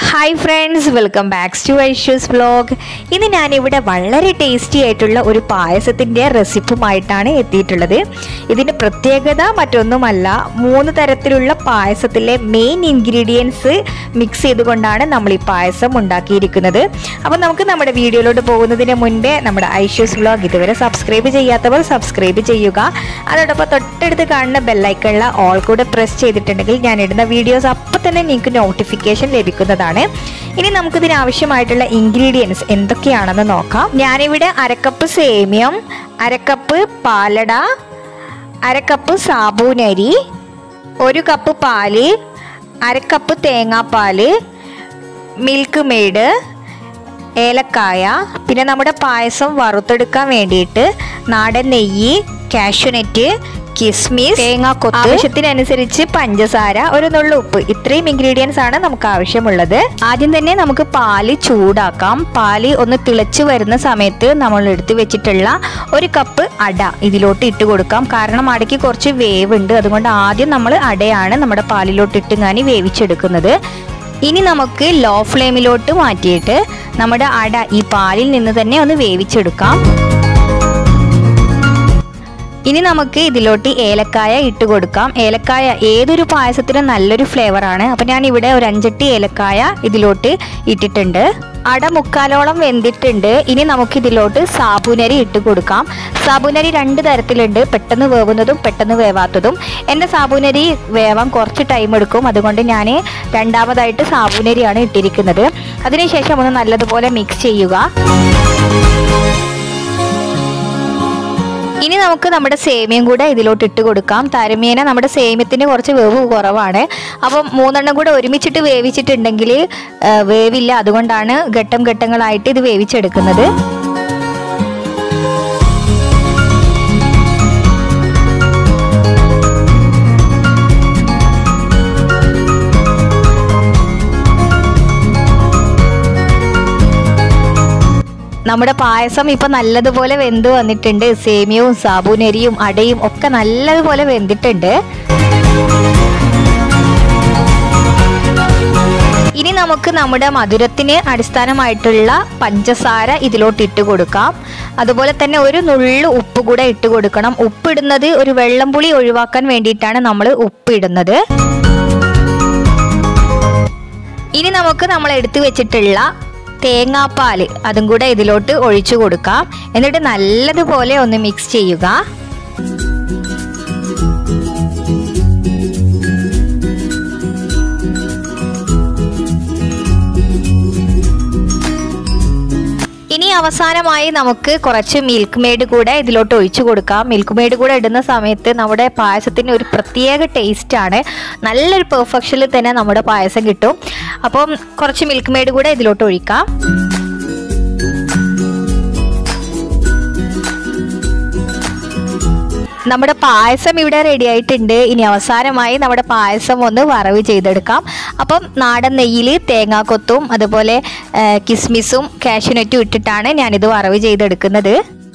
hi friends welcome back to Aishu's vlog ഇന്ന് ഞാനിവിടെ വളരെ ടേസ്റ്റി ആയിട്ടുള്ള ഒരു പായസത്തിൻ്റെ റെസിപ്പുമായിട്ടാണ് എത്തിയിട്ടുള്ളത് ഇതിൻ്റെ പ്രത്യേകത മറ്റൊന്നുമല്ല മൂന്ന് തരത്തിലുള്ള പായസത്തിലെ മെയിൻ ഇൻഗ്രീഡിയൻസ് മിക്സ് ചെയ്തുകൊണ്ടാണ് നമ്മൾ ഈ പായസം ഉണ്ടാക്കിയിരിക്കുന്നത് അപ്പോൾ നമുക്ക് നമ്മുടെ വീഡിയോയിലോട്ട് പോകുന്നതിന് മുൻപേ നമ്മുടെ ഐഷ്യൂസ് വ്ലോഗ് ഇതുവരെ സബ്സ്ക്രൈബ് ചെയ്യാത്തവർ സബ്സ്ക്രൈബ് ചെയ്യുക അതോടൊപ്പം തൊട്ടടുത്ത് കാണുന്ന ബെല്ലൈക്കണിൽ ഓൾ കൂടെ പ്രസ് ചെയ്തിട്ടുണ്ടെങ്കിൽ ഞാൻ ഇടുന്ന വീഡിയോസ് അപ്പോൾ തന്നെ നിങ്ങൾക്ക് നോട്ടിഫിക്കേഷൻ ലഭിക്കുന്നതാണ് ഇനി നമുക്കിതിന് ആവശ്യമായിട്ടുള്ള ഇൻഗ്രീഡിയൻസ് എന്തൊക്കെയാണെന്ന് നോക്കാം ഞാനിവിടെ അരക്കപ്പ് സേമിയം അരക്കപ്പ് പാലട അരക്കപ്പ് സാബൂനരി ഒരു കപ്പ് പാല് അരക്കപ്പ് തേങ്ങാപ്പാല് മിൽക്ക് മെയ്ഡ് ഏലക്കായ പിന്നെ നമ്മുടെ പായസം വറുത്തെടുക്കാൻ വേണ്ടിയിട്ട് നാടൻ നെയ്യ് കാഷ്യൂനറ്റ് കിസ്മിസ് തേങ്ങാക്കൊത്ത് ആവശ്യത്തിനനുസരിച്ച് പഞ്ചസാര ഒരു നുള്ളു ഉപ്പ് ഇത്രയും ഇൻഗ്രീഡിയൻസ് ആണ് നമുക്ക് ആവശ്യമുള്ളത് ആദ്യം തന്നെ നമുക്ക് പാല് ചൂടാക്കാം പാല് ഒന്ന് തിളച്ചു വരുന്ന സമയത്ത് നമ്മൾ എടുത്തു വെച്ചിട്ടുള്ള ഒരു കപ്പ് അട ഇതിലോട്ട് ഇട്ട് കൊടുക്കാം കാരണം അടയ്ക്ക് കുറച്ച് വേവ് ഉണ്ട് അതുകൊണ്ട് ആദ്യം നമ്മൾ അടയാണ് നമ്മുടെ പാലിലോട്ട് ഇട്ട് ഞാൻ വേവിച്ചെടുക്കുന്നത് ഇനി നമുക്ക് ലോ ഫ്ലെയിമിലോട്ട് മാറ്റിയിട്ട് നമ്മുടെ അട ഈ പാലിൽ നിന്ന് തന്നെ ഒന്ന് വേവിച്ചെടുക്കാം ഇനി നമുക്ക് ഇതിലോട്ട് ഏലക്കായ ഇട്ട് കൊടുക്കാം ഏലക്കായ ഏതൊരു പായസത്തിനും നല്ലൊരു ഫ്ലേവറാണ് അപ്പം ഞാൻ ഇവിടെ ഒരു അഞ്ചെട്ടി ഏലക്കായ ഇതിലോട്ട് ഇട്ടിട്ടുണ്ട് അട മുക്കാലോളം വെന്തിട്ടുണ്ട് ഇനി നമുക്ക് ഇതിലോട്ട് സാബുനരി ഇട്ട് കൊടുക്കാം സാബുനരി രണ്ട് തരത്തിലുണ്ട് പെട്ടെന്ന് വേവുന്നതും പെട്ടെന്ന് വേവാത്തതും എൻ്റെ സാബുനരി വേവാൻ കുറച്ച് ടൈം എടുക്കും അതുകൊണ്ട് ഞാൻ രണ്ടാമതായിട്ട് സാബുനരിയാണ് ഇട്ടിരിക്കുന്നത് അതിനുശേഷം ഒന്ന് നല്ലതുപോലെ മിക്സ് ചെയ്യുക ഇനി നമുക്ക് നമ്മുടെ സേമിയം കൂടെ ഇതിലോട്ട് ഇട്ട് കൊടുക്കാം തരമീന നമ്മുടെ സേമ്യത്തിന് കുറച്ച് വേവ് കുറവാണ് അപ്പം മൂന്നെണ്ണം കൂടെ ഒരുമിച്ചിട്ട് വേവിച്ചിട്ടുണ്ടെങ്കിൽ ആ, വേവില്ല അതുകൊണ്ടാണ് ഘട്ടം ഘട്ടങ്ങളായിട്ട് ഇത് വേവിച്ചെടുക്കുന്നത് നമ്മുടെ പായസം ഇപ്പൊ നല്ലതുപോലെ വെന്ത് വന്നിട്ടുണ്ട് സേമിയവും സാബൂനരിയും അടയും ഒക്കെ നല്ലതുപോലെ വെന്തിട്ടുണ്ട് ഇനി നമുക്ക് നമ്മുടെ മധുരത്തിന് അടിസ്ഥാനമായിട്ടുള്ള പഞ്ചസാര ഇതിലോട്ട് ഇട്ട് കൊടുക്കാം അതുപോലെ തന്നെ ഒരു നുള്ളു ഉപ്പ് കൂടെ ഇട്ട് കൊടുക്കണം ഉപ്പിടുന്നത് ഒരു വെള്ളം പുളി ഒഴിവാക്കാൻ വേണ്ടിയിട്ടാണ് നമ്മൾ ഉപ്പിടുന്നത് ഇനി നമുക്ക് നമ്മൾ എടുത്തു വെച്ചിട്ടുള്ള തേങ്ങാപ്പാൽ അതും കൂടെ ഇതിലോട്ട് ഒഴിച്ചു കൊടുക്കാം എന്നിട്ട് നല്ലതുപോലെ ഒന്ന് മിക്സ് ചെയ്യുക ഇനി അവസാനമായി നമുക്ക് കുറച്ച് മിൽക്ക് മെയ്ഡ് കൂടെ ഇതിലോട്ട് ഒഴിച്ചു കൊടുക്കാം മിൽക്ക് മെയ്ഡ് കൂടെ ഇടുന്ന സമയത്ത് നമ്മുടെ പായസത്തിന് ഒരു പ്രത്യേക ടേസ്റ്റ് ആണ് നല്ലൊരു പെർഫെക്ഷനിൽ തന്നെ നമ്മുടെ പായസം കിട്ടും അപ്പം കുറച്ച് മിൽക്ക് മെയ്ഡ് കൂടെ ഇതിലോട്ട് ഒഴിക്കാം നമ്മുടെ പായസം ഇവിടെ റെഡി ആയിട്ടുണ്ട് ഇനി അവസാനമായി നമ്മുടെ പായസം ഒന്ന് വറവ് ചെയ്തെടുക്കാം അപ്പം നാടൻ നെയ്യിൽ തേങ്ങാക്കൊത്തും അതുപോലെ ആ, കിസ്മിസും കാഷ്യൂനറ്റും ഇട്ടിട്ടാണ് ഞാനിത് വറവ് ചെയ്തെടുക്കുന്നത്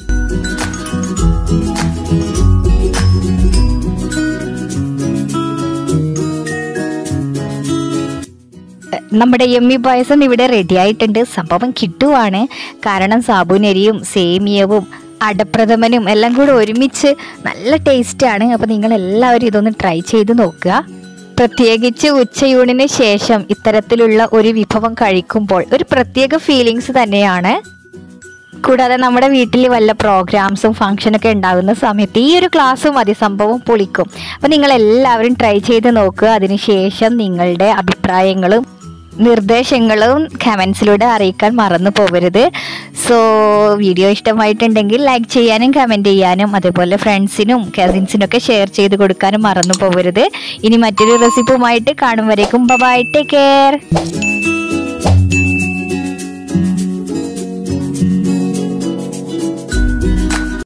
നമ്മുടെ എമ്മി പായസം ഇവിടെ റെഡി ആയിട്ടുണ്ട് സംഭവം കിട്ടുവാണ് കാരണം സാബുനരിയും സേമിയവും അടപ്രഥമനും എല്ലാം കൂടെ ഒരുമിച്ച് നല്ല ടേസ്റ്റാണ് അപ്പോൾ നിങ്ങൾ എല്ലാവരും ഇതൊന്ന് ട്രൈ ചെയ്ത് നോക്കുക പ്രത്യേകിച്ച് ഉച്ചയൂണിന് ശേഷം ഇത്തരത്തിലുള്ള ഒരു വിഭവം കഴിക്കുമ്പോൾ ഒരു പ്രത്യേക ഫീലിങ്സ് തന്നെയാണ് കൂടാതെ നമ്മുടെ വീട്ടിൽ വല്ല പ്രോഗ്രാംസും ഫംഗ്ഷനൊക്കെ ഉണ്ടാകുന്ന സമയത്ത് ഈ ഒരു ക്ലാസ് മതി സംഭവം പൊളിക്കും അപ്പം നിങ്ങൾ എല്ലാവരും ട്രൈ ചെയ്ത് നോക്കുക അതിനുശേഷം നിങ്ങളുടെ അഭിപ്രായങ്ങളും നിർദ്ദേശങ്ങളും കമൻസിലൂടെ അറിയിക്കാൻ മറന്നു പോകരുത് സോ വീഡിയോ ഇഷ്ടമായിട്ടുണ്ടെങ്കിൽ ലൈക്ക് ചെയ്യാനും കമൻറ്റ് ചെയ്യാനും അതേപോലെ ഫ്രണ്ട്സിനും കസിൻസിനും ഒക്കെ ഷെയർ ചെയ്ത് കൊടുക്കാനും മറന്നു പോകരുത് ഇനി മറ്റൊരു റെസിപ്പിയുമായിട്ട് കാണും വരേക്കും ബൈ ടേക്ക് കെയർ